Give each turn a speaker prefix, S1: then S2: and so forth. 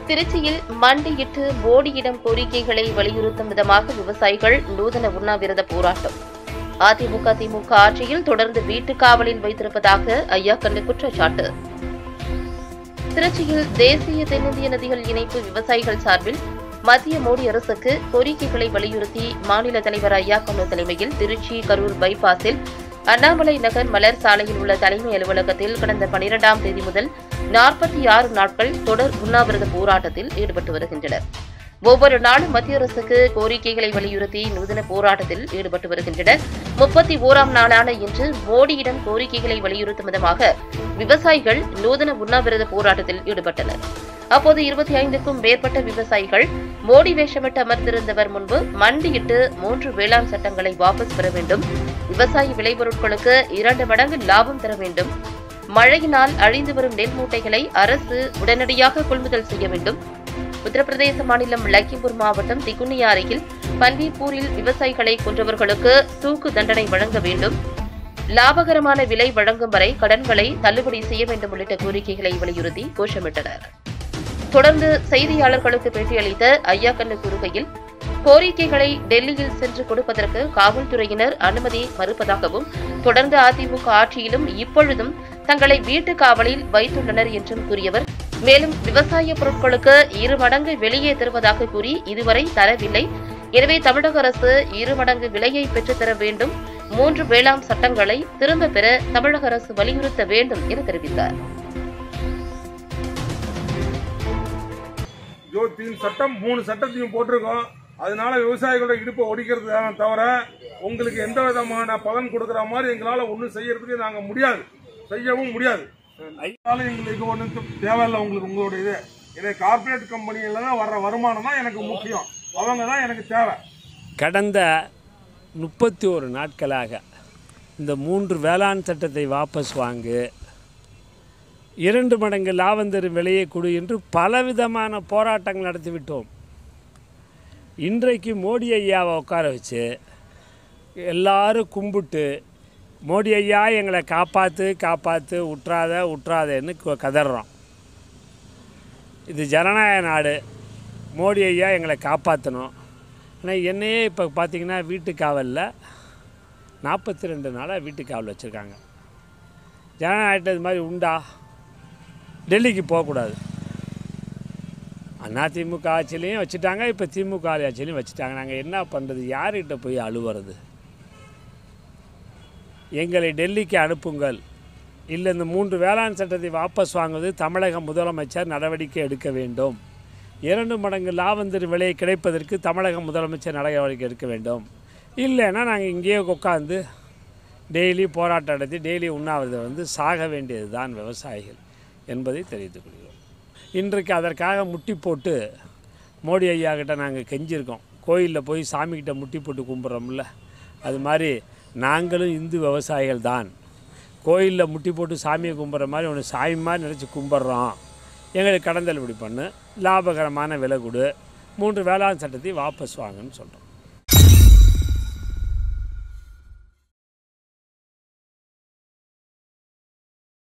S1: திருச்சியில் மண்டியிட்டு மோடியிடம் கோரிக்கைகளை வலியுறுத்தும் விதமாக விவசாயிகள் நூதன உண்ணாவிரத போராட்டம் அதிமுக திமுக ஆட்சியில் தொடர்ந்து வீட்டு காவலில் வைத்திருப்பதாக ஐயா கண்டு குற்றச்சாட்டு திருச்சியில் தேசிய தென்னிந்திய நதிகள் இணைப்பு விவசாயிகள் சார்பில் மத்திய மோடி அரசுக்கு கோரிக்கைகளை வலியுறுத்தி மாநில தலைவர் ஐயா கண்ணு தலைமையில் திருச்சி கரூர் பைபாஸில் அண்ணாமலை நகர் மலர் சாலையில் உள்ள தலைமை அலுவலகத்தில் கடந்த பனிரெண்டாம் தேதி முதல் நாற்பத்தி ஆறு நாட்கள் தொடர் உண்ணாவிரத போராட்டத்தில் ஈடுபட்டு வருகின்றனர் ஒவ்வொரு நாளும் மத்திய அரசுக்கு கோரிக்கைகளை வலியுறுத்தி நூதன போராட்டத்தில் ஈடுபட்டு வருகின்றனர் முப்பத்தி ஓராம் நாளான இன்று மோடியிடம் கோரிக்கைகளை வலியுறுத்தும் விதமாக விவசாயிகள் நூதன உண்ணாவிரத போராட்டத்தில் ஈடுபட்டனர் அப்போது இருபத்தி ஐந்துக்கும் மேற்பட்ட விவசாயிகள் மோடி வேஷமிட்டு அமர்ந்திருந்தவர் முன்பு மண்டியிட்டு மூன்று வேளாண் சட்டங்களை வாபஸ் பெற வேண்டும் விவசாய விளைபொருட்களுக்கு இரண்டு மடங்கு லாபம் தர வேண்டும் மழையினால் அழிந்து வரும் நெல் மூட்டைகளை அரசு உடனடியாக கொள்முதல் செய்ய வேண்டும் உத்தரப்பிரதேச மாநிலம் லக்கிம்பூர் மாவட்டம் திகுனியா அருகில் பன்வீர்பூரில் விவசாயிகளை கொன்றவர்களுக்கு தூக்கு தண்டனை வழங்க வேண்டும் லாபகரமான விலை வழங்கும் வரை கடன்களை தள்ளுபடி செய்ய வேண்டும் உள்ளிட்ட கோரிக்கைகளை வலியுறுத்தி கோஷமிட்டனர் தொடர்ந்து செய்தியாளர்களுக்கு பேட்டியளித்த ஐயா கண்ணு கூறுகையில் கோரிக்கைகளை டெல்லியில் சென்று கொடுப்பதற்கு காவல்துறையினர் அனுமதி மறுப்பதாகவும் தொடர்ந்து அதிமுக ஆட்சியிலும் இப்பொழுதும் தங்களை வீட்டு காவலில் வைத்துள்ளனர் என்றும் கூறியவர் மேலும் விவசாய பொருட்களுக்கு இரு மடங்கு வெளியே தருவதாக கூறி இதுவரை தரவில்லை எனவே தமிழக அரசு இரு மடங்கு விலையை பெற்றுத்தர வேண்டும் மூன்று வேளாண் சட்டங்களை திரும்பப் பெற தமிழக அரசு வலியுறுத்த வேண்டும் என தெரிவித்தார்
S2: ஜோ தீன் சட்டம் மூணு சட்டத்தையும் போட்டிருக்கோம் அதனால விவசாயிகளோட இடுப்பை ஒடிக்கிறது தான் தவிர உங்களுக்கு எந்த விதமான பலன் கொடுக்குற மாதிரி எங்களால் ஒன்றும் செய்யறதுக்கு நாங்கள் முடியாது செய்யவும் முடியாது அதனால எங்களுக்கு ஒன்றும் தேவையில்லை உங்களுக்கு உங்களுடைய இது இதே கார்ப்பரேட் கம்பெனியில் தான் வர்ற வருமானம் தான் எனக்கு முக்கியம் அவங்க தான் எனக்கு தேவை
S3: கடந்த முப்பத்தி ஒரு நாட்களாக இந்த மூன்று வேளாண் சட்டத்தை வாபஸ் வாங்கு இரண்டு மடங்கு லாபம் தரும் விலையை கொடு என்று பலவிதமான போராட்டங்கள் நடத்திவிட்டோம் இன்றைக்கு மோடி ஐயாவை உட்கார வச்சு எல்லாரும் கும்பிட்டு மோடி ஐயா எங்களை காப்பாற்று காப்பாற்று உற்றாத உற்றாதன்னு கு- கதறோம் இது ஜனநாயக நாடு மோடி ஐயா எங்களை காப்பாற்றணும் ஆனால் என்னையே இப்போ பார்த்தீங்கன்னா வீட்டு காவலில் நாற்பத்தி ரெண்டு நாளாக வீட்டு காவல் வச்சுருக்காங்க ஜனநாயகத்தில் இது மாதிரி உண்டா டெல்லிக்கு போகக்கூடாது அண்ணா திமுக ஆட்சியிலையும் வச்சுட்டாங்க இப்போ திமுக ஆட்சியிலையும் வச்சுட்டாங்க நாங்கள் என்ன பண்ணுறது யார்கிட்ட போய் அழுவுறது எங்களை டெல்லிக்கு அனுப்புங்கள் இல்லை இந்த மூன்று வேளாண் சட்டத்தை வாபஸ் வாங்குவது தமிழக முதலமைச்சர் நடவடிக்கை எடுக்க வேண்டும் இரண்டு மடங்கு லாபம் தரும் விலை கிடைப்பதற்கு தமிழக முதலமைச்சர் நடவடிக்கை எடுக்க வேண்டும் இல்லைன்னா நாங்கள் இங்கேயே உட்காந்து டெய்லி போராட்டம் நடத்தி டெய்லி உண்ணாவிரதம் வந்து சாக வேண்டியது தான் விவசாயிகள் என்பதை தெரிவித்துக் கொள்கிறோம் இன்றைக்கு அதற்காக முட்டி போட்டு மோடி ஐயா கிட்ட நாங்கள் கெஞ்சிருக்கோம் கோயிலில் போய் சாமிக்கிட்ட முட்டி போட்டு கும்பிட்றோம்ல அது மாதிரி நாங்களும் இந்து விவசாயிகள் தான் கோயிலில் முட்டி போட்டு சாமியை கும்பிட்ற மாதிரி ஒன்று சாமி மாதிரி நினச்சி கும்பிட்றோம் எங்களுக்கு கடன் தள்ளுபடி பண்ணு லாபகரமான விலை கொடு மூன்று வேளாண் சட்டத்தை வாபஸ் வாங்கன்னு சொல்கிறோம்